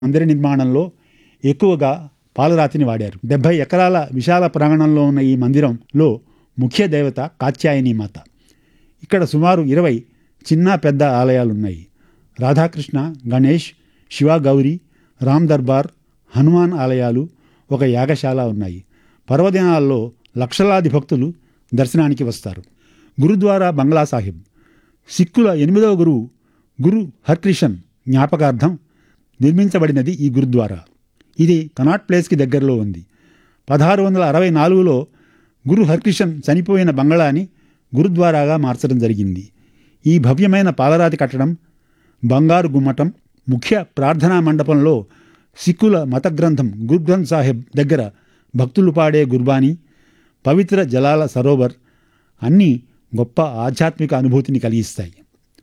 మందిర నిర్మాణంలో ఎక్కువగా పాలరాతిని వాడారు డెబ్బై ఎకరాల విశాల ప్రాంగణంలో ఉన్న ఈ మందిరంలో ముఖ్య దేవత కాత్యాయని మాత ఇక్కడ సుమారు ఇరవై చిన్న పెద్ద ఆలయాలున్నాయి రాధాకృష్ణ గణేష్ శివ గౌరి రామ్ దర్బార్ హనుమాన్ ఆలయాలు ఒక యాగశాల ఉన్నాయి పర్వదినాల్లో లక్షలాది భక్తులు దర్శనానికి వస్తారు గురుద్వారా బంగ్లా సాహిబ్ సిక్కుల ఎనిమిదవ గురువు గురు హర్కృషన్ జ్ఞాపకార్థం నిర్మించబడినది ఈ గురుద్వారా ఇది కనాట్ ప్లేస్కి దగ్గరలో ఉంది పదహారు వందల అరవై నాలుగులో గురు హర్కృషన్ చనిపోయిన బంగళాని గురుద్వారాగా మార్చడం జరిగింది ఈ భవ్యమైన పాలరాతి కట్టడం బంగారు గుమ్మటం ముఖ్య ప్రార్థనా మండపంలో సిక్కుల మత గ్రంథం గురు గ్రంథ్ సాహెబ్ దగ్గర భక్తులు పాడే గుర్బానీ పవిత్ర జలాల సరోవర్ అన్నీ గొప్ప ఆధ్యాత్మిక అనుభూతిని కలిగిస్తాయి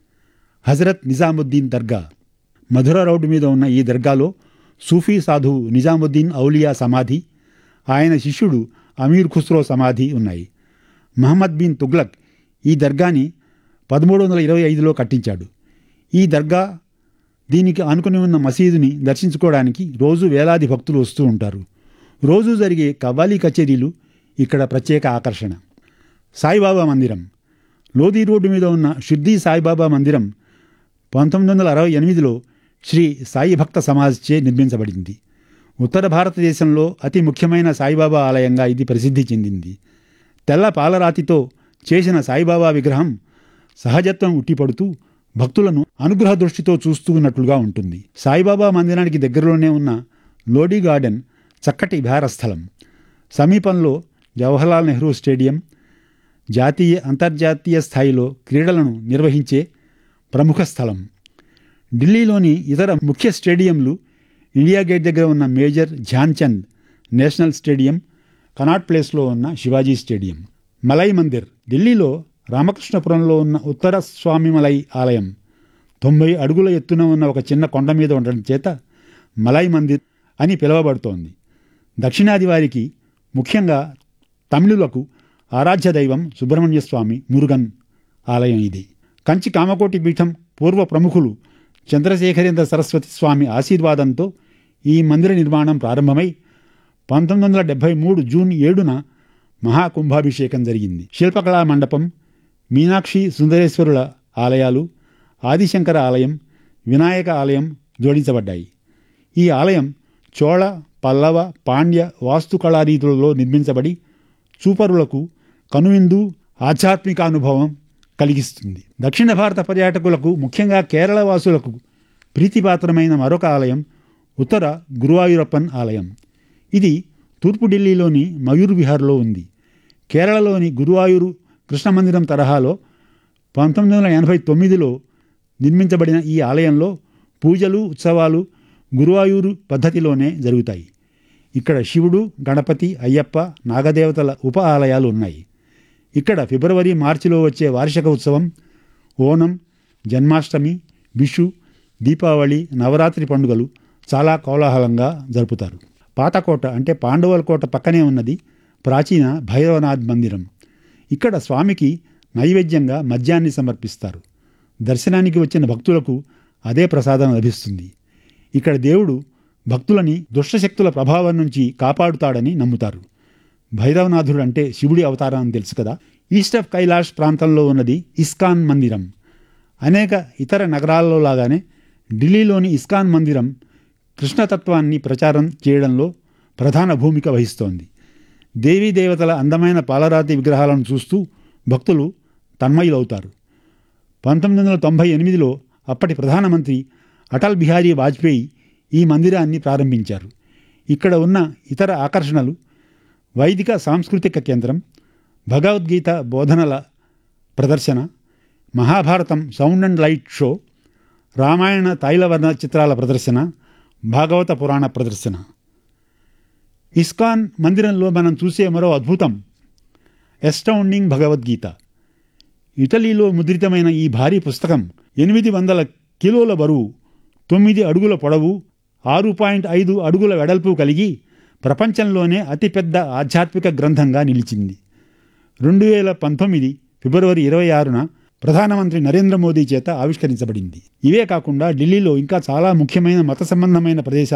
హజరత్ నిజాముద్దీన్ దర్గా మధుర రోడ్డు మీద ఉన్న ఈ దర్గాలో సూఫీ సాధువు నిజాముద్దీన్ ఔలియా సమాధి ఆయన శిష్యుడు అమీర్ ఖుస్రో సమాధి ఉన్నాయి మహమ్మద్ బిన్ తుగ్లక్ ఈ దర్గాని పదమూడు వందల ఇరవై ఐదులో కట్టించాడు ఈ దర్గా దీనికి ఆనుకుని ఉన్న మసీదుని దర్శించుకోవడానికి రోజు వేలాది భక్తులు వస్తూ ఉంటారు రోజు జరిగే కవ్వాలి కచేరీలు ఇక్కడ ప్రత్యేక ఆకర్షణ సాయిబాబా మందిరం లోధి రోడ్డు మీద ఉన్న షిర్దీ సాయిబాబా మందిరం పంతొమ్మిది వందల అరవై ఎనిమిదిలో శ్రీ సాయి భక్త సమాజ్చే నిర్మించబడింది ఉత్తర భారతదేశంలో అతి ముఖ్యమైన సాయిబాబా ఆలయంగా ఇది ప్రసిద్ధి చెందింది తెల్ల పాలరాతితో చేసిన సాయిబాబా విగ్రహం సహజత్వం ఉట్టిపడుతూ భక్తులను అనుగ్రహ దృష్టితో చూస్తున్నట్లుగా ఉంటుంది సాయిబాబా మందిరానికి దగ్గరలోనే ఉన్న లోడీ గార్డెన్ చక్కటి విహారస్థలం సమీపంలో జవహర్లాల్ నెహ్రూ స్టేడియం జాతీయ అంతర్జాతీయ స్థాయిలో క్రీడలను నిర్వహించే ప్రముఖ స్థలం ఢిల్లీలోని ఇతర ముఖ్య స్టేడియంలు ఇండియా గేట్ దగ్గర ఉన్న Major Dhyanchand National Stadium Connaught ప్లేస్లో ఉన్న శివాజీ స్టేడియం మలై మందిర్ ఢిల్లీలో రామకృష్ణపురంలో ఉన్న ఉత్తర స్వామి మలై ఆలయం తొంభై అడుగుల ఎత్తున ఉన్న ఒక చిన్న కొండ మీద ఉండడం చేత మలై మందిర్ అని పిలువబడుతోంది దక్షిణాది వారికి ముఖ్యంగా తమిళులకు ఆరాధ్య దైవం సుబ్రహ్మణ్య స్వామి మురుగన్ ఆలయం ఇది కంచి కామకోటి పీఠం పూర్వ ప్రముఖులు చంద్రశేఖరేంద్ర సరస్వతి స్వామి ఆశీర్వాదంతో ఈ మందిర నిర్మాణం ప్రారంభమై పంతొమ్మిది వందల డెబ్భై మూడు జూన్ ఏడున మహాకుంభాభిషేకం జరిగింది శిల్పకళా మండపం మీనాక్షి సుందరేశ్వరుల ఆలయాలు ఆదిశంకర ఆలయం వినాయక ఆలయం జోడించబడ్డాయి ఈ ఆలయం చోళ పల్లవ పాండ్య వాస్తుకళా రీతులలో నిర్మించబడి చూపరులకు కనువిందు ఆధ్యాత్మిక అనుభవం కలిగిస్తుంది దక్షిణ భారత పర్యాటకులకు ముఖ్యంగా కేరళ వాసులకు ప్రీతిపాత్రమైన మరొక ఆలయం ఉత్తర గురువాయూరప్పన్ ఆలయం ఇది తూర్పు ఢిల్లీలోని మయూర్ విహార్లో ఉంది కేరళలోని గురువాయూరు కృష్ణ మందిరం తరహాలో పంతొమ్మిది వందల ఎనభై తొమ్మిదిలో నిర్మించబడిన ఈ ఆలయంలో పూజలు ఉత్సవాలు గురువాయూరు పద్ధతిలోనే జరుగుతాయి ఇక్కడ శివుడు గణపతి అయ్యప్ప నాగదేవతల ఉప ఆలయాలు ఉన్నాయి ఇక్కడ ఫిబ్రవరి మార్చిలో వచ్చే వార్షిక ఉత్సవం ఓనం జన్మాష్టమి విషు దీపావళి నవరాత్రి పండుగలు చాలా కోలాహలంగా జరుపుతారు పాతకోట అంటే పాండవుల కోట పక్కనే ఉన్నది ప్రాచీన భైరవనాథ్ మందిరం ఇక్కడ స్వామికి నైవేద్యంగా మద్యాన్ని సమర్పిస్తారు దర్శనానికి వచ్చిన భక్తులకు అదే ప్రసాదం లభిస్తుంది ఇక్కడ దేవుడు భక్తులని దుష్టశక్తుల ప్రభావం నుంచి కాపాడుతాడని నమ్ముతారు భైరవనాథుడు అంటే శివుడి అవతారం అని తెలుసు కదా ఈస్ట్ ఆఫ్ కైలాష్ ప్రాంతంలో ఉన్నది ఇస్కాన్ మందిరం అనేక ఇతర నగరాల్లో లాగానే ఢిల్లీలోని ఇస్కాన్ మందిరం కృష్ణతత్వాన్ని ప్రచారం చేయడంలో ప్రధాన భూమిక వహిస్తోంది దేవీ దేవతల అందమైన పాలరాతి విగ్రహాలను చూస్తూ భక్తులు తన్మయులవుతారు పంతొమ్మిది వందల తొంభై ఎనిమిదిలో అప్పటి ప్రధానమంత్రి అటల్ బిహారీ వాజ్పేయి ఈ మందిరాన్ని ప్రారంభించారు ఇక్కడ ఉన్న ఇతర ఆకర్షణలు వైదిక సాంస్కృతిక కేంద్రం భగవద్గీత బోధనల ప్రదర్శన Mahabharatam sound and light show Ramayana తైలవర్ణ చిత్రాల ప్రదర్శన భాగవత పురాణ ప్రదర్శన ఇస్కాన్ మందిరంలో మనం చూసే మరో అద్భుతం ఎస్టౌండింగ్ భగవద్గీత ఇటలీలో ముద్రితమైన ఈ భారీ పుస్తకం ఎనిమిది వందల కిలోల బరువు తొమ్మిది అడుగుల పొడవు ఆరు పాయింట్ ఐదు అడుగుల వెడల్పు కలిగి ప్రపంచంలోనే అతిపెద్ద ఆధ్యాత్మిక గ్రంథంగా నిలిచింది రెండు వేల పంతొమ్మిది ఫిబ్రవరి ఇరవై ఆరున ప్రధానమంత్రి నరేంద్ర మోదీ చేత ఆవిష్కరించబడింది ఇవే కాకుండా ఢిల్లీలో ఇంకా చాలా ముఖ్యమైన మత సంబంధమైన ప్రదేశాలు